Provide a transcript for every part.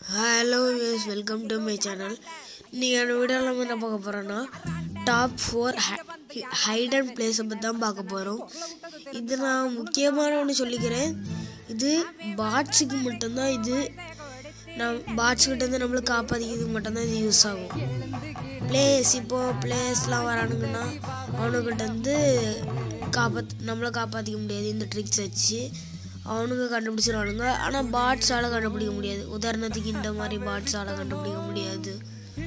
hello guys welcome to my channel நீங்கள் அந்த வீடியோவில் நம்ம என்ன பார்க்க போகிறோன்னா டாப் ஃபோர் ஹைட் அண்ட் பிளேஸை பற்றி தான் பார்க்க போகிறோம் இது நான் முக்கியமான ஒன்று சொல்லிக்கிறேன் இது பாட்ஸுக்கு மட்டும்தான் இது நான் பாட்ஸ் கிட்ட இருந்து நம்மளுக்கு காப்பாற்றிக்கிறதுக்கு மட்டும்தான் இது யூஸ் ஆகும் பிளேஸ் இப்போது பிளேஸ்லாம் வரானுங்கன்னா அவனுக்கிட்ட வந்து காப்பாத் நம்மளை காப்பாற்றிக்க முடியாது இந்த ட்ரிக்ஸ் வச்சு அவனுங்க கண்டுபிடிச்சிருவானுங்க ஆனால் பாட்ஸால் கண்டுபிடிக்க முடியாது உதாரணத்துக்கு இந்த மாதிரி பாட்ஸால் கண்டுபிடிக்க முடியாது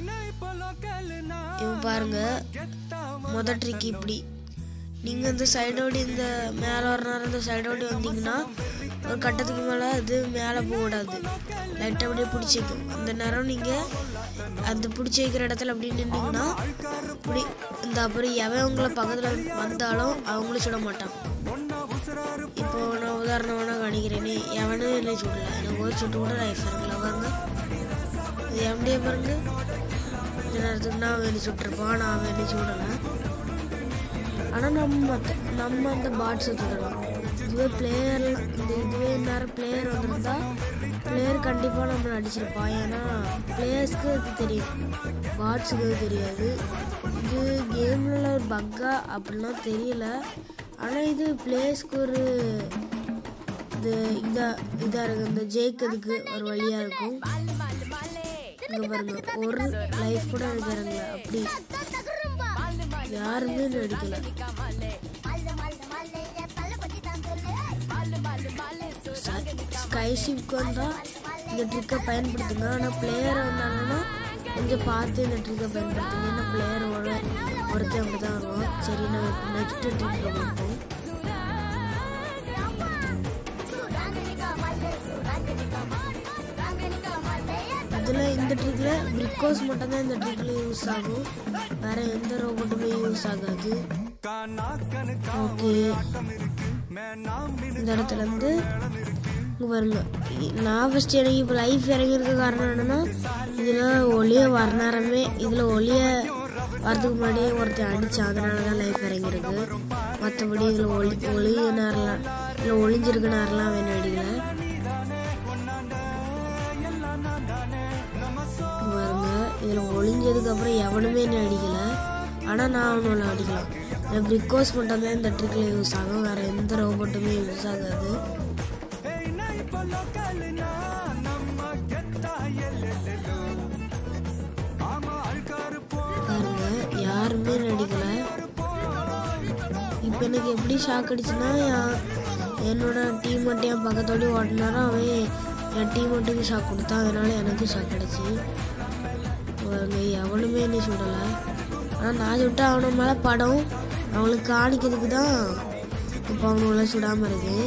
இவன் பாருங்க மொதல் ட்ரிக் இப்படி நீங்கள் இந்த சைடோடி இந்த மேலே வர நேரம் இந்த சைடோடி வந்தீங்கன்னா ஒரு கட்டத்துக்கு மேலே அது மேலே போகக்கூடாது லைட்டாக அப்படியே பிடிச்சிக்கும் அந்த நேரம் நீங்கள் அந்த பிடிச்சி வைக்கிற இடத்துல அப்படி நின்றீங்கன்னா இப்படி இந்த அப்புறம் எவன் உங்களை பக்கத்தில் வந்தாலும் அவங்களும் சுட மாட்டான் இப்போ நான் உதாரணம் வேணா காணிக்கிறேனே எவனும் என்னை சுடல எனக்கு ஒரு சுட்டு கூட லைஃப் இருக்குல்ல பாருங்க இது எம்டியே பாருங்க இந்த நேரத்துக்கு நான் அவன் சுட்டிருப்பான் நான் அவன் என்ன சுடலை ஆனால் நம்ம மத்த- நம்ம அந்த பாட்ஸை சுடலாம் இதுவே பிளேயர் இந்த இதுவே நேரம் பிளேயர் வந்திருந்தா பிளேயர் கண்டிப்பாக நம்மளை அடிச்சிருப்பான் ஏன்னா பிளேயர்ஸ்க்கு அது தெரியும் பாட்ஸுக்கு அது தெரியாது இது கேமில் ஒரு பக்கா அப்படிலாம் தெரியல ஆனால் இது பிளேயர்ஸ்க்கு ஒரு இது இதாக இதாக இருக்குது இந்த ஜெயிக்கிறதுக்கு ஒரு வழியாக இருக்கும் இங்கே பாருங்க ஒரு லைஃப் கூட எனக்கு இறங்கல அப்படி யாருமே நடிக்கல ஸ்கை ஷிப்க்கு வந்தால் இந்த ட்ரிக்கை பயன்படுத்துங்க ஆனால் பிளேயர் வந்தாங்கன்னா கொஞ்சம் பார்த்து இந்த ட்ரிக்கை பயன்படுத்துங்க ஏன்னா பிளேயரோட ஒருத்தன் அப்படி தான் வருவான் சரி நம்ம இப்போ நெக்ஸ்ட் ட்ரிக்கை பார்ப்போம் இதில் இந்த ட்ரிக்கில் பிரிக்கோஸ் மட்டும்தான் இந்த ட்ரிக்கில் யூஸ் ஆகும் வேற எந்த ரோபோட்டுமே யூஸ் ஆகாது ஓகே இந்த இடத்துல இருந்து இங்கே பாருங்க நான் ஃபஸ்ட் எனக்கு இப்போ லைஃப் இறங்கியிருக்க காரணம் என்னன்னா இதில் ஒளிய வர நேரமே இதில் ஒளிய வரதுக்கு முன்னாடியே ஒருத்தன் அடித்தான் அதனால தான் லைஃப் இறங்கியிருக்கு மற்றபடி இதில் ஒளி ஒளிய நேரம்லாம் இதில் ஒளிஞ்சிருக்க நேரம்லாம் வேணும் அடிக்கல பாருங்க இதில் ஒளிஞ்சதுக்கு அப்புறம் எவனுமே என்ன அடிக்கல ஆனால் நான் அவனோட அடிக்கலாம் இந்த பிரிக்கோஸ் மட்டும் தான் இந்த ட்ரிக்கில் யூஸ் ஆகும் வேற எந்த ரோபோட்டுமே யூஸ் ஆகாது பாருங்க யாருமே நடிக்கல இப்போ எனக்கு எப்படி ஷாக் அடிச்சுன்னா யா- என்னோட டீம் மட்டும் என் பக்கத்தோடய ஓட்டினாரோ அவன் என் டீம் மட்டுக்கு ஷாக் கொடுத்தான் அதனால எனக்கு ஷாக் அடிச்சு பாருங்க எவனுமே என்ன சுடலை ஆனால் நான் சுட்ட அவன மேலே படம் அவனுக்கு காணிக்கிறதுக்கு தான் இப்போ அவனுங்கள சுடாமல் இருக்கு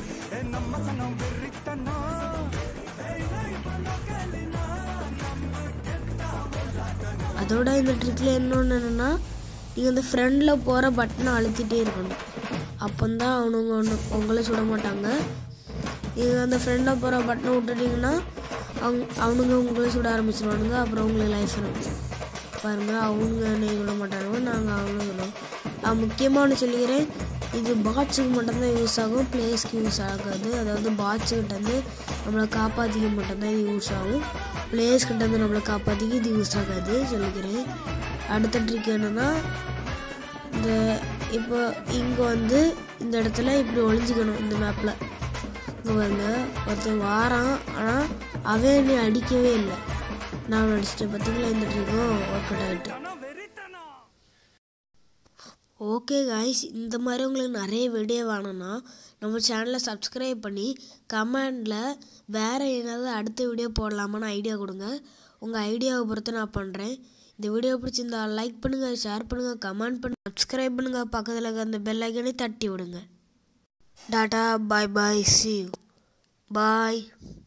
அதோட இந்த ட்ரிக்கில் இன்னொன்று என்னென்னா நீங்கள் இந்த ஃப்ரண்டில் போகிற பட்டனை அழுத்திட்டே இருக்கணும் அப்போந்தான் அவனுங்க ஒன்று உங்களை சுட மாட்டாங்க நீங்கள் அந்த ஃப்ரெண்டில் போகிற பட்டனை விட்டுட்டீங்கன்னா அவங்க அவனுங்க உங்களை சுட ஆரம்பிச்சிருவானுங்க அப்புறம் உங்களுக்கு லைஃப் இருக்கும் பாருங்க அவங்க என்னை விட மாட்டாங்க நாங்கள் அவங்களும் விடுவோம் நான் முக்கியமாக ஒன்று சொல்லிக்கிறேன் இது பாட்ஸுக்கு மட்டும்தான் யூஸ் ஆகும் பிளேஸ்க்கு யூஸ் ஆகாது அதாவது பாட்ஸுக்கிட்ட இருந்து நம்மளை காப்பாற்றிக்க மட்டும்தான் இது யூஸ் ஆகும் பிளேஸ் கிட்ட இருந்து நம்மளை காப்பாற்றிக்க இது யூஸ் ஆகாது சொல்லிக்கிறேன் அடுத்த ட்ரிக் என்னன்னா இந்த இப்போ இங்கே வந்து இந்த இடத்துல இப்படி ஒளிஞ்சிக்கணும் இந்த மேப்பில் இங்கே பாருங்க ஒருத்தன் வாரான் ஆனால் அவன் என்னை அடிக்கவே இல்லை நான் அடிச்சிட்டேன் பார்த்தீங்களா இந்த ட்ரிக்கும் ஒர்க் அவுட் ஆகிட்டு ஓகே காய்ஸ் இந்த மாதிரி உங்களுக்கு நிறைய வீடியோ வேணும்னா நம்ம சேனலை சப்ஸ்கிரைப் பண்ணி கமெண்டில் வேறு ஏதாவது அடுத்த வீடியோ போடலாமான்னு ஐடியா கொடுங்க உங்கள் ஐடியாவை பொறுத்து நான் பண்ணுறேன் இந்த வீடியோ பிடிச்சிருந்தா லைக் பண்ணுங்கள் ஷேர் பண்ணுங்கள் கமெண்ட் பண்ணுங்கள் சப்ஸ்கிரைப் பண்ணுங்கள் பக்கத்தில் இருக்க அந்த பெல் ஐக்கனை தட்டி விடுங்க டாட்டா பாய் பாய் சி பாய்